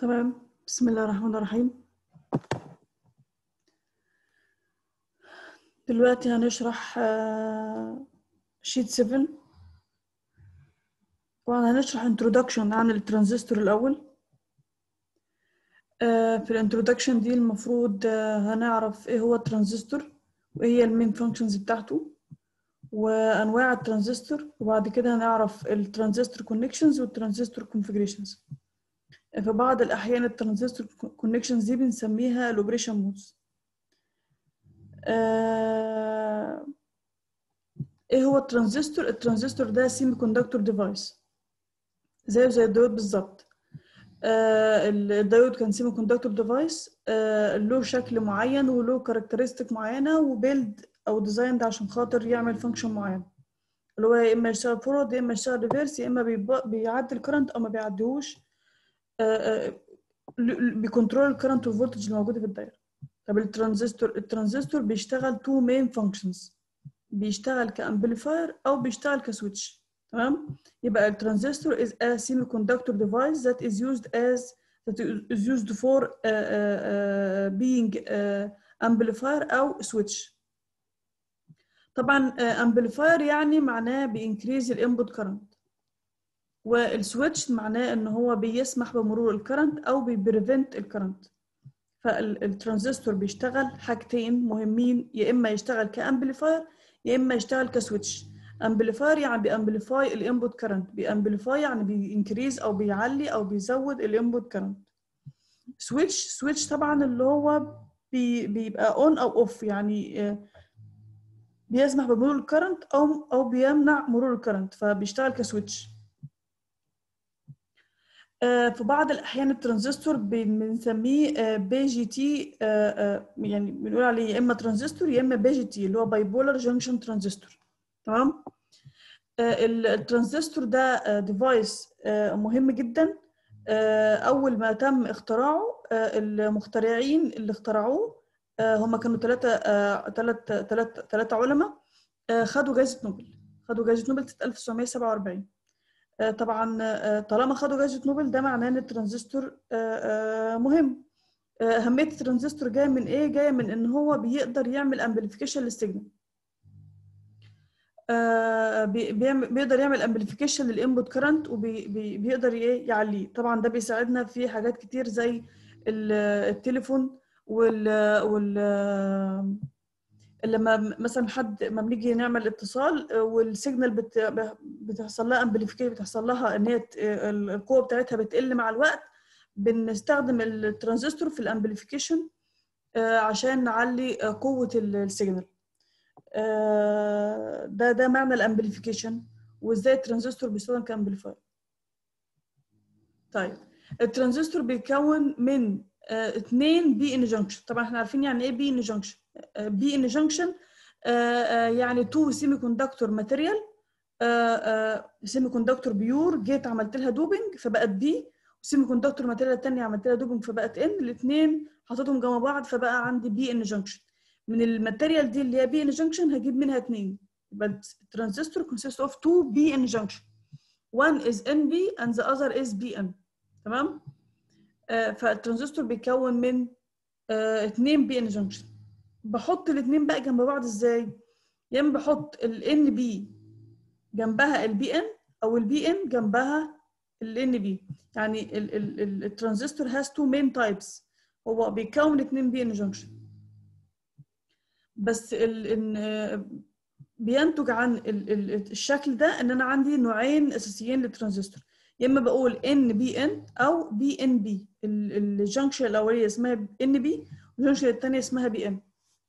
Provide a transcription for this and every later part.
تمام بسم الله الرحمن الرحيم دلوقتي هنشرح شيت 7 طبعا هنشرح introduction عن الترانزستور الأول في الانترودكشن دي المفروض هنعرف ايه هو الترانزستور وايه هي المين فانكشنز بتاعته وانواع الترانزستور وبعد كده هنعرف الترانزستور كونكشنز والترانزستور كونفيجريشنز في بعض الاحيان الترانزستور كونكشنز دي بنسميها الاوبريشن مودز ايه هو الترانزستور الترانزستور ده سيمي كوندكتور ديفايس زيه زي الديود بالظبط آه الديود كان سيمي كوندكتور ديفايس آه له شكل معين وله كاركترستيك معينه وبيلد او ديزايند عشان خاطر يعمل فانكشن معين اللي هو يا اما يشتغل فورورد يا اما يشتغل ريفيرس يا اما بيعدي الكرنت او ما بيعديهوش آه بيكنترول الكرنت والفولتج اللي موجوده في الدايره طب الترانزستور الترانزستور بيشتغل تو مين فانكشنز بيشتغل كامبليفاير او بيشتغل كسويتش تمام يبقى الترانزستور is a semiconductor device that is used as that is used for uh, uh, uh, being uh, amplifier او switch طبعا amplifier يعني معناه بينكريز الانبوت كرنت والسويتش معناه ان هو بيسمح بمرور الكرنت او بيبريفنت الكرنت فالترانزستور بيشتغل حاجتين مهمين يا اما يشتغل كامبليفاير يا اما يشتغل كسويتش امبليفاير يعني بيامبليفاي الانبوت كرنت بيامبليفاي يعني بينكريز او بيعلي او بيزود الانبوت كرنت سويتش سويتش طبعا اللي هو بي بيبقى اون او اوف يعني بيسمح بمرور الكرنت او او بيمنع مرور الكرنت فبيشتغل كسويتش في بعض الاحيان الترانزستور بنسميه بي جي تي يعني بنقول عليه يا اما ترانزستور يا اما بي جي تي اللي هو باي بولار جنكشن ترانزستور تمام الترانزستور ده ديفايس مهم جدا اول ما تم اختراعه المخترعين اللي اخترعوه هم كانوا ثلاثه ثلاثه ثلاثه ثلاثه علماء خدوا جائزه نوبل خدوا جائزه نوبل 1947 طبعا طالما خدوا جائزه نوبل ده معناه ان الترانزستور مهم اهميه الترانزستور جايه من ايه جايه من ان هو بيقدر يعمل امبليفيكيشن للسيجنال بيقدر يعمل امبليفيكيشن للانبوت كرنت وبيقدر ايه يعليه طبعا ده بيساعدنا في حاجات كتير زي التليفون وال وال لما مثلا حد ما بنيجي نعمل اتصال والسيجنال بت... بتحصل لها امبليفيكيشن بتحصل لها ان هي القوه بتاعتها بتقل مع الوقت بنستخدم الترانزستور في الامبليفيكيشن عشان نعلي قوه السيجنال ده ده معنى الامبليفيكيشن وازاي الترانزستور بيستخدم كامبليفاير طيب الترانزستور بيتكون من اثنين بي ان جنكشن طبعا احنا عارفين يعني ايه بي ان جنكشن بي ان جنكشن يعني تو سيمي كوندكتور ماتيريال سيمي كوندكتور بيور جيت عملت لها دوبنج فبقت بي وسيمي كوندكتور ماتيريال الثانيه عملت لها دوبنج فبقت ان الاثنين حطيتهم جنب بعض فبقى عندي بي ان جنكشن من الماتيريال دي اللي هي بي ان جنكشن هجيب منها اثنين يبقى الترانزستور consists of two بي ان جنكشن one is NB and the other is BN تمام آه فالترانزستور بيتكون من آه اتنين بي ان جنكشن بحط الاثنين بقى جنب بعض ازاي يا اما بحط ال بي جنبها البي ان او البي ان جنبها ال بي يعني الترانزستور هاز تو مين تايبس هو بيكون اثنين بي ان جنكشن بس ال إن بينتج عن ال ال الشكل ده ان انا عندي نوعين اساسيين للترانزستور يا اما بقول ان بي ان او بي ان بي الجنكشن الاوليه اسمها ان بي والجنكشن الثانيه اسمها بي ان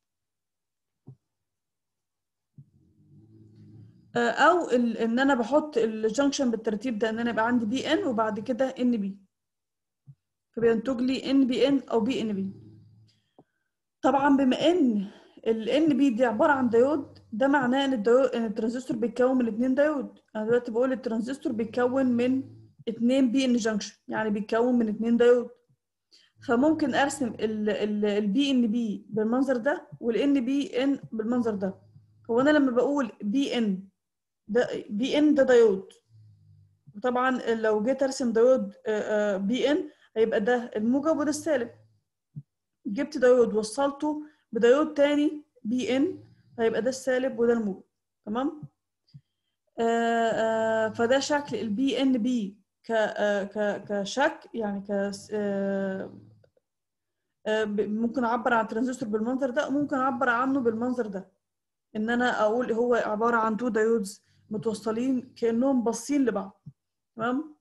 او ان انا بحط الجنكشن بالترتيب ده ان انا يبقى عندي بي ان وبعد كده ان بي فبينتج لي ان بي ان او بي ان بي طبعا بما ان الان بي دي عباره عن ديود ده معناه ان الديود ان الترانزستور بيتكون من اثنين ديود انا دلوقتي بقول الترانزستور بيتكون من اثنين بي ان جنكشن يعني بيتكون من اثنين ديود فممكن ارسم البي ان بي بالمنظر ده والان بي ان بالمنظر ده هو انا لما بقول بي ان ده بي ان ده ديود وطبعا لو جيت ارسم ديود بي ان هيبقى ده الموجب وده السالب جبت ديود وصلته بديود تاني بي ان هيبقى ده السالب وده الموجب تمام آه آه فده شكل البي ان بي ك آه ك كشك يعني ك آه آه ب- ممكن اعبر عن الترانزستور بالمنظر ده وممكن اعبر عنه بالمنظر ده ان انا اقول هو عباره عن تو دايودز متوصلين كانهم باصين لبعض تمام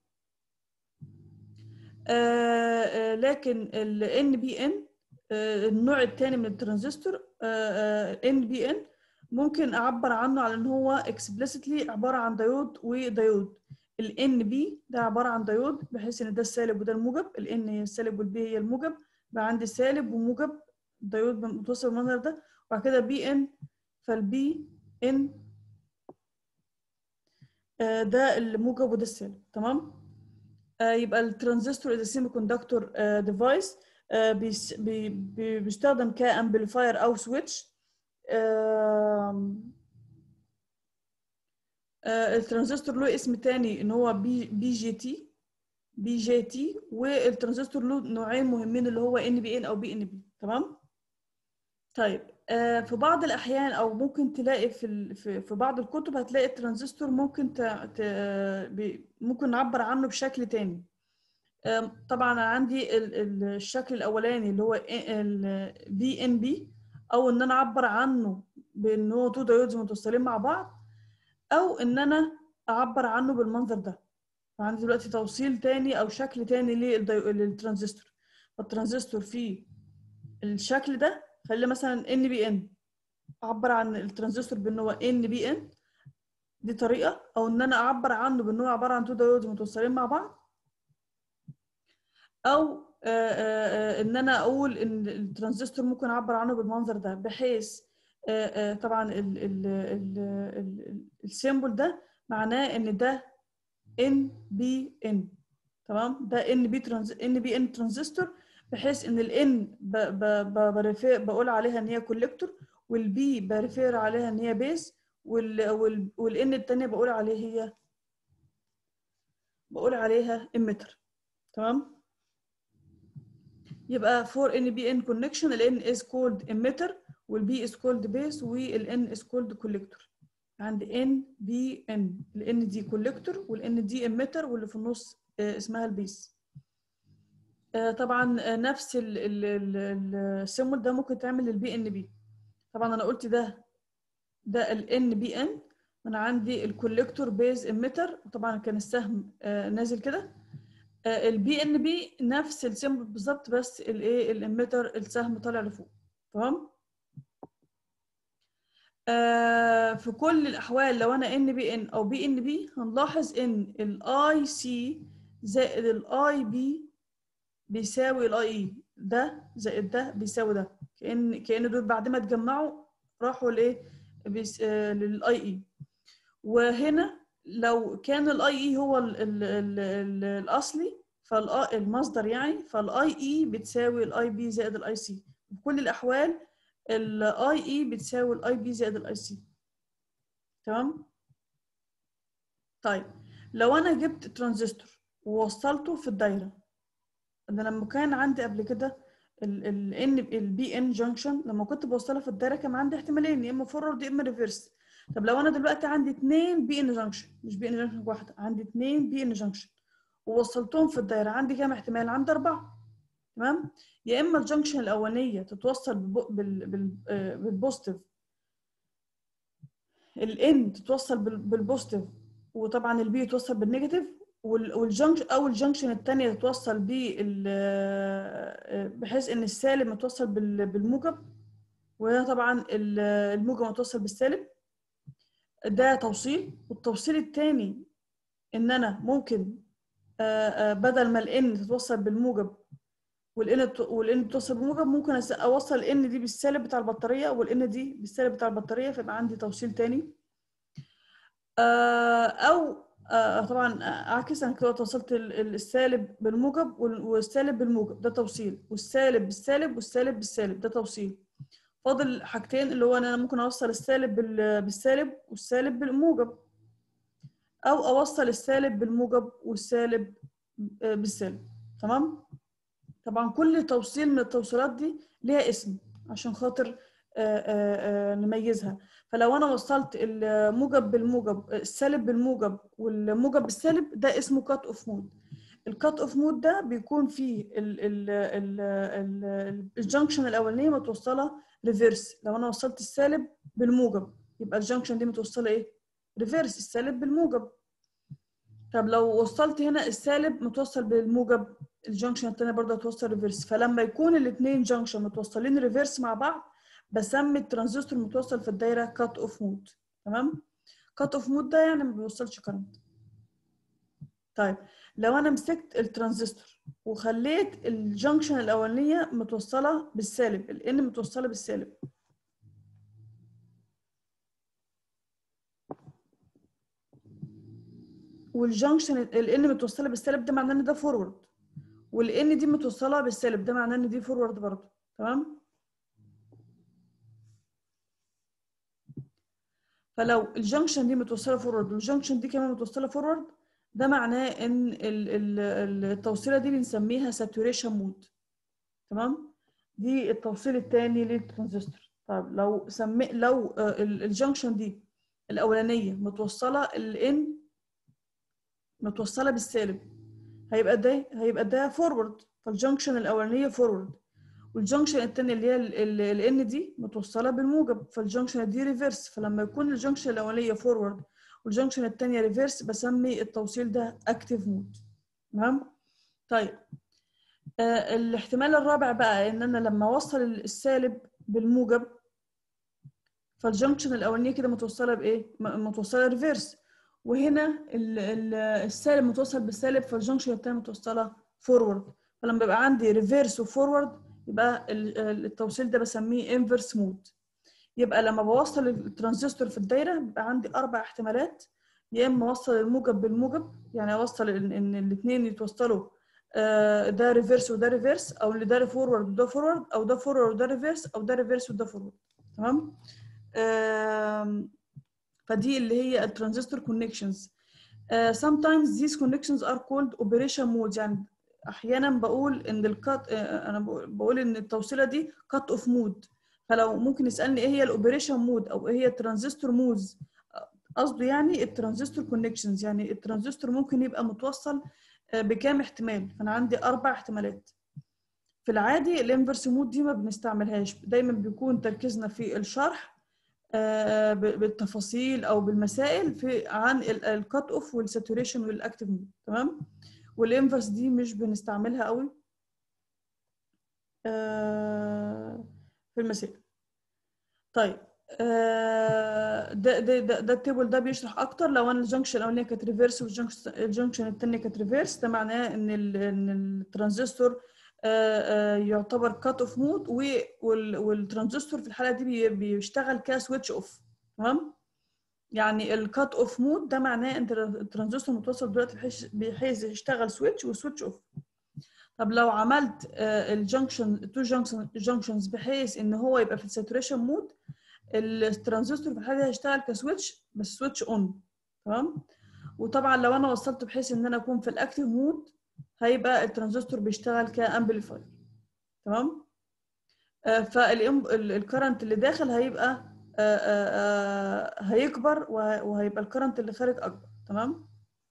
آه آه لكن ال NBN آه النوع الثاني من الترانزستور آه آه NBN ممكن اعبر عنه على ان هو explicitly عباره عن ديود وديود ال NB ده عباره عن ديود بحيث ان ده السالب وده الموجب ال N هي السالب وال B هي الموجب بقى عندي سالب وموجب ديود متوصل بالمنظر ده وبعد كده بي ان فالبي ان ده الموجب وده السالب تمام آه، يبقى الترانزستور از سيمي كوندكتور ديفايس بيستخدم كامبليفاير او سويتش الترانزستور له اسم تاني ان هو بي بي جي تي بي جي تي والترانزستور له نوعين مهمين اللي هو ان بي ان او بي ان بي تمام طيب آه، في بعض الأحيان أو ممكن تلاقي في ال- في في بعض الكتب هتلاقي الترانزستور ممكن ت... ت... بي- ممكن نعبر عنه بشكل تاني آم، طبعا أنا عندي ال- ال- الشكل الأولاني اللي هو ال بي ان بي أو إن أنا أعبر عنه بإن هو تو دايودز متوصلين مع بعض أو إن أنا أعبر عنه بالمنظر ده فعندي دلوقتي توصيل تاني أو شكل تاني للدي- للترانزستور فالترانزستور فيه الشكل ده خلي مثلا ان بي ان اعبر عن الترانزستور بان هو ان بي ان دي طريقه او ان انا اعبر عنه بان هو عباره عن تو دايودز متوصلين مع بعض او آه، آه، آه، ان انا اقول ان الترانزستور ممكن اعبر عنه بالمنظر ده بحيث آه، آه، طبعا ال- ال- ال- ال- السيمبل ده معناه ان ده ان بي ان تمام ده ان بي ترانز ان بي ان ترانزستور بحيث ان الان بقول عليها ان هي كوليكتور والبي بريفير عليها ان هي بيز وال وال والان التانية بقول عليها هي بقول عليها اميتر تمام يبقى for NBN connection ال N is called emitter وال B is called base وال N is called collector عند NBN ال N دي collector وال N دي emitter واللي في النص آه، اسمها البيس آه، طبعا آه، نفس السيمول ده ممكن تعمل للبي ان بي طبعا انا قلت ده ده الان بي ان انا عندي الكوليكتور بيز اميتر طبعا كان السهم آه، نازل كده البي ان بي نفس السيمبل بالظبط بس الايه الاميتر السهم طالع لفوق تمام آه، في كل الاحوال لو انا ان بي ان او بي ان بي هنلاحظ ان الاي سي زائد الاي بي بيساوي الاي اي ده زائد ده بيساوي ده كان كان دول بعد ما اتجمعوا راحوا لايه بيس... آه، للاي اي وهنا لو كان الاي اي هو ال ال ال ال الاصلي فالمصدر يعني فالاي اي بتساوي الاي بي زائد الاي سي في كل الاحوال الاي اي بتساوي الاي بي زائد الاي سي تمام طيب لو انا جبت ترانزستور ووصلته في الدايره انا لما كان عندي قبل كده ال ان البي ان جنكشن لما كنت بوصلها في الدايره كان عندي احتمالين يا اما فورورد يا اما ريفرس طب لو انا دلوقتي عندي اثنين بي ان جنكشن مش بي ان جنكشن واحده عندي اثنين بي ان جنكشن ووصلتهم في الدايره عندي كام احتمال عندي اربعه تمام يا اما الجنكشن الاولانيه تتوصل بالبو- بال بال آه، بالبوزيتيف الان تتوصل بال- بالبوزيتيف وطبعا البي يتوصل بالنيجاتيف وال- والجنكشن او الجنكشن الثانيه تتوصل بال آه، بحيث ان السالب متوصل بال- بالموجب وهنا طبعا ال- الموجب متوصل بالسالب ده توصيل والتوصيل الثاني ان انا ممكن آه، آه، بدل ما الان تتوصل بالموجب والان والان تتوصل بالموجب ممكن أس- اوصل الان دي بالسالب بتاع البطاريه والان دي بالسالب بتاع البطاريه فيبقى عندي توصيل تاني آه، او آه، طبعا اعكس انا كده توصلت ال- ال- السالب بالموجب وال- والسالب بالموجب ده توصيل والسالب بالسالب والسالب بالسالب ده توصيل فاضل حاجتين اللي هو ان انا ممكن اوصل السالب بال- بالسالب والسالب بالموجب او اوصل السالب بالموجب والسالب آه، بالسالب تمام طبعا كل توصيل من التوصيلات دي ليها اسم عشان خاطر آآ آآ نميزها فلو انا وصلت الموجب بالموجب السالب بالموجب والموجب بالسالب ده اسمه كات اوف مود الكات اوف مود ده بيكون فيه الجنكشن الاولانيه متوصله ريفيرس لو انا وصلت السالب بالموجب يبقى الجنكشن دي متوصله ايه ريفيرس السالب بالموجب طب لو وصلت هنا السالب متوصل بالموجب الجنكشن الثانيه برضه هتوصل ريفيرس فلما يكون الاثنين جنكشن متوصلين ريفيرس مع بعض بسمي الترانزستور المتوصل في الدايره كات اوف مود تمام كات اوف مود ده يعني ما بيوصلش كرنت طيب لو انا مسكت الترانزستور وخليت الجنكشن الاولانيه متوصله بالسالب الان متوصله بالسالب والجنكشن الان متوصله بالسالب ده معناه ان ده فورورد والان دي متوصله بالسالب ده معناه ان دي فورورد برضه تمام فلو الجنكشن دي متوصله فورورد والجنكشن دي كمان متوصله فورورد ده معناه ان التوصيله دي بنسميها ساتوريشن مود تمام دي التوصيل الثاني للترانزستور طب لو سمي لو الجنكشن دي الاولانيه متوصله الان متوصله بالسالب هيبقى ده هيبقى ده فورورد فالجنكشن الاولانيه فورورد والجنكشن الثانيه اللي هي الان دي متوصله بالموجب فالجنكشن دي ريفيرس فلما يكون الجنكشن الاولانيه فورورد والجنكشن الثانيه ريفيرس بسمي التوصيل ده اكتيف مود تمام طيب آه الاحتمال الرابع بقى ان انا لما اوصل السالب بالموجب فالجنكشن الاولانيه كده متوصله بايه متوصله ريفيرس وهنا السالب متوصل بالسالب فالجنكشن الثانيه متوصله فورورد فلما بيبقى عندي ريفيرس وفورورد يبقى التوصيل ده بسميه انفرس مود يبقى لما بوصل الترانزستور في الدايره بيبقى عندي اربع احتمالات يا اما اوصل الموجب بالموجب يعني اوصل ان الاثنين يتوصلوا ده ريفيرس وده ريفيرس او اللي ده فورورد وده فورورد او ده فورورد وده ريفيرس او ده ريفيرس وده فورورد تمام فدي اللي هي الترانزستور كونكشنز sometimes these connections are called operation modes يعني احيانا بقول ان الكات انا بقول ان التوصيله دي كات اوف مود فلو ممكن يسالني ايه هي الاوبريشن مود او ايه هي الترانزستور مودز قصده يعني الترانزستور كونكشنز يعني الترانزستور ممكن يبقى متوصل بكام احتمال فانا عندي اربع احتمالات في العادي الانفرس مود دي ما بنستعملهاش دايما بيكون تركيزنا في الشرح بالتفاصيل او بالمسائل في عن الكات اوف والساتوريشن والاكتيف مود تمام والانفرس دي مش بنستعملها قوي في المسائل طيب ده ده ده, ده التيبل ده بيشرح اكتر لو انا الجنكشن الاولانيه كانت ريفيرس والجنكشن الثانيه كانت ريفيرس ده معناه ان ان الترانزستور يعتبر كات اوف مود والترانزستور في الحاله دي بيشتغل كسويتش اوف تمام يعني الكات اوف مود ده معناه ان الترانزستور متوصل دلوقتي بحيث بحيث يشتغل سويتش وسويتش اوف طب لو عملت الجنكشن تو جنكشنز بحيث ان هو يبقى في الساتوريشن مود الترانزستور في الحاله دي هيشتغل كسويتش بس سويتش اون تمام وطبعا لو انا وصلت بحيث ان انا اكون في الاكتيف مود هيبقى الترانزستور بيشتغل كامبليفاير تمام فالكرنت اللي داخل هيبقى آآ آآ هيكبر وهيبقى الكرنت اللي خارج اكبر تمام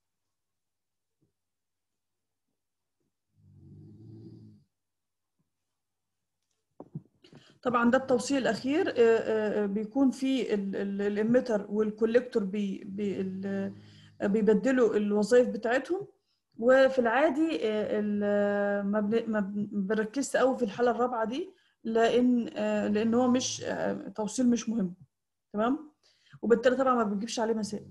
طبعا ده التوصيل الاخير بيكون فيه الاميتر والكوليكتور بي بي بيبدلوا الوظائف بتاعتهم وفي العادي ما بنركزش قوي في الحاله الرابعه دي لان لان هو مش توصيل مش مهم تمام وبالتالي طبعا ما بنجيبش عليه مسائل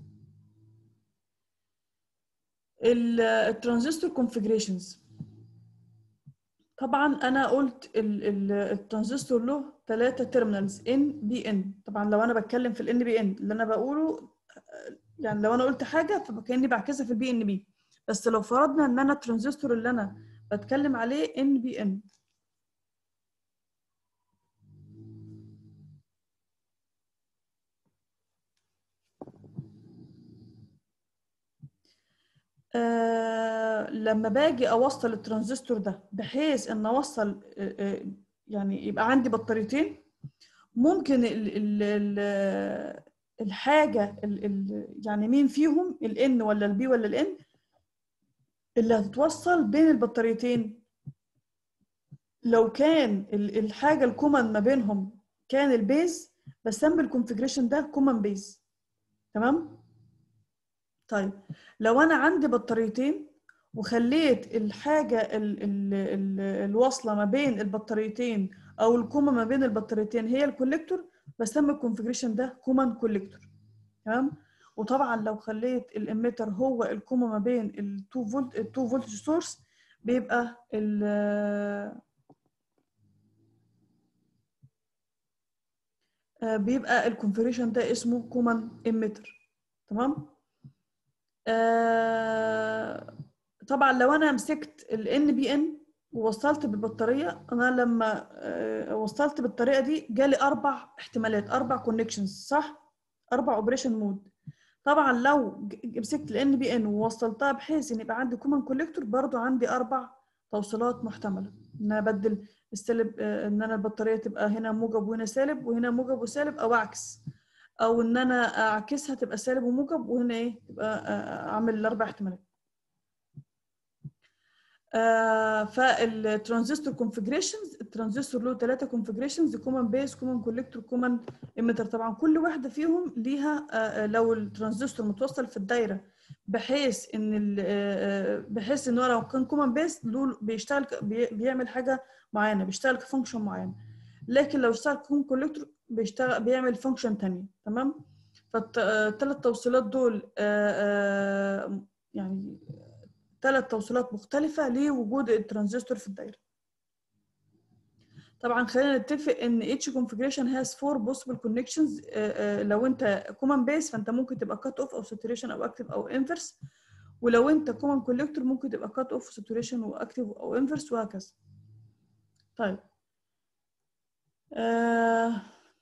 الترانزستور كونفيجريشنز طبعا انا قلت الترانزستور له ثلاثة تيرمينالز ان بي ان طبعا لو انا بتكلم في الان بي ان اللي انا بقوله يعني لو انا قلت حاجه فكاني بعكسها في البي ان بي بس لو فرضنا ان انا الترانزستور اللي انا بتكلم عليه ان بي ان آه لما باجي اوصل الترانزستور ده بحيث ان اوصل آه آه يعني يبقى عندي بطاريتين ممكن ال ال ال الحاجه ال ال يعني مين فيهم الان ولا البي ولا الان اللي هتتوصل بين البطاريتين لو كان الحاجه الكومن ما بينهم كان البيز بسمي الكونفجريشن ده كومن بيز تمام طيب لو انا عندي بطاريتين وخليت الحاجه ال ال ال الواصله ما بين البطاريتين او الكومه ما بين البطاريتين هي الكوليكتور بسمي الكونفجريشن ده كومن كوليكتور تمام وطبعا لو خليت الاميتر هو الكومه ما بين ال2 فولت ال2 فولت سورس بيبقى ال بيبقى الكونفجريشن ده اسمه كومن اميتر تمام آه طبعا لو انا مسكت الان بي ان ووصلت بالبطاريه انا لما آه وصلت بالطريقه دي جالي اربع احتمالات اربع كونكشنز صح اربع اوبريشن مود طبعا لو مسكت الان بي ان ووصلتها بحيث ان يبقى عندي كومن كوليكتور برضو عندي اربع توصيلات محتمله ان انا ابدل السالب آه ان انا البطاريه تبقى هنا موجب وهنا سالب وهنا موجب وسالب او عكس او ان انا اعكسها تبقى سالب وموجب وهنا ايه تبقى اعمل الاربع احتمالات آه فالترانزستور كونفجريشنز الترانزستور له ثلاثه كونفجريشنز كومن بيس كومن كوليكتور كومن ايميتر طبعا كل واحده فيهم ليها آه لو الترانزستور متوصل في الدايره بحيث ان بحيث ان هو لو كان كومن بيس بيشتغل بيعمل حاجه معينه بيشتغل كفانكشن معين لكن لو اشتغل كومن كوليكتور بيشتغل بيعمل فانكشن تانية تمام فالثلاث توصيلات دول آآ آآ يعني ثلاث توصيلات مختلفة لوجود الترانزستور في الدايرة طبعا خلينا نتفق ان each configuration has four possible connections آآ لو انت common base فانت ممكن تبقى cut off او saturation او active او inverse ولو انت common collector ممكن تبقى cut off saturation واكتف او inverse وهكذا طيب آه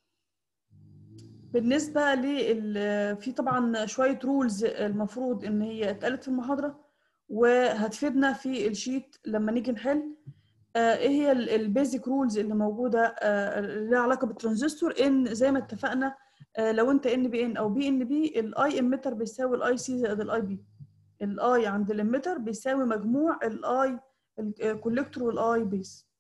بالنسبة لل في طبعا شوية رولز المفروض إن هي اتقالت في المحاضرة وهتفيدنا في الشيت لما نيجي نحل آه إيه هي البيزك رولز اللي موجودة آه لها علاقة بالترانزستور إن زي ما اتفقنا آه لو أنت إن بي إن أو بي إن بي الأي إميتر بيساوي الأي سي زائد الأي بي الأي عند الإميتر بيساوي مجموع الأي الكوليكتور والأي بيس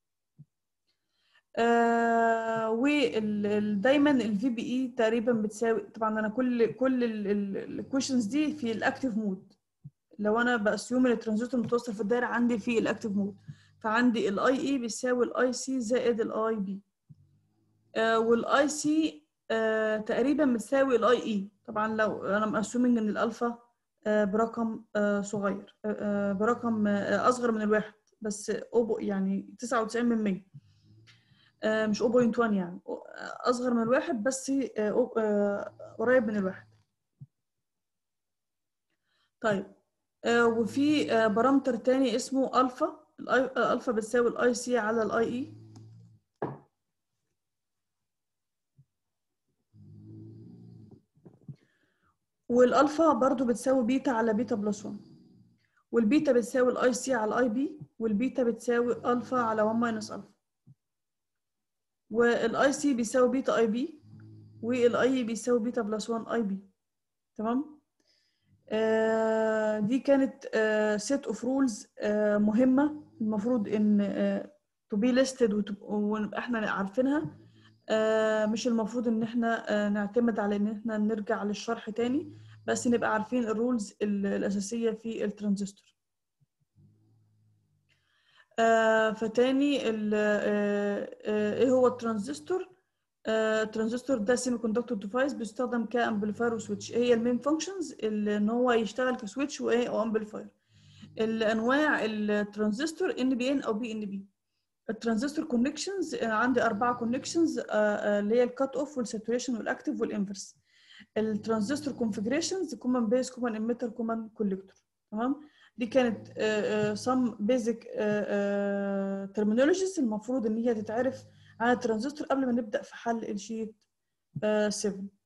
آه ودايما الفي بي اي تقريبا بتساوي طبعا انا كل كل الكويشنز دي في الاكتيف مود لو انا باسيوم ان الترانزستور متوصل في الدايره عندي في الاكتيف مود فعندي الاي اي بيساوي الاي سي زائد الاي بي آه والاي سي آه تقريبا بتساوي الاي اي طبعا لو انا ماسيومنج ان الالفا آه برقم آه صغير آه برقم آه اصغر من الواحد بس يعني 99 من 100 مش 0.1 يعني اصغر من الواحد بس قريب من الواحد طيب وفي بارامتر تاني اسمه الفا الالفا بتساوي الاي سي على الاي اي والالفا برضو بتساوي بيتا على بيتا بلس 1 والبيتا بتساوي الاي سي على الاي بي والبيتا بتساوي الفا على 1 ماينس الفا والاي سي بيساوي بيتا اي بي والاي بيساوي بيتا بلس 1 اي بي تمام آه دي كانت سيت اوف رولز مهمه المفروض ان تو بي ليستد ونبقى احنا عارفينها آه مش المفروض ان احنا آه نعتمد على ان احنا نرجع للشرح تاني بس نبقى عارفين الرولز الاساسيه في الترانزستور آه فتاني آه ايه هو الترانزستور الترانزستور ده سيمي كوندكتور ديفايس بيستخدم كامبليفاير وسويتش ايه هي المين فانكشنز ان هو يشتغل كسويتش وايه او امبليفاير الانواع الترانزستور ان بي ان او بي ان بي الترانزستور كونكشنز عندي اربعه كونكشنز اللي هي الكات اوف والساتوريشن والاكتيف والانفرس الترانزستور كونفيجريشنز كومن بيس كومن اميتر كومن كوليكتور تمام دي كانت some basic terminologies المفروض ان هي تتعرف عن الترانزستور قبل ما نبدا في حل الشيت 7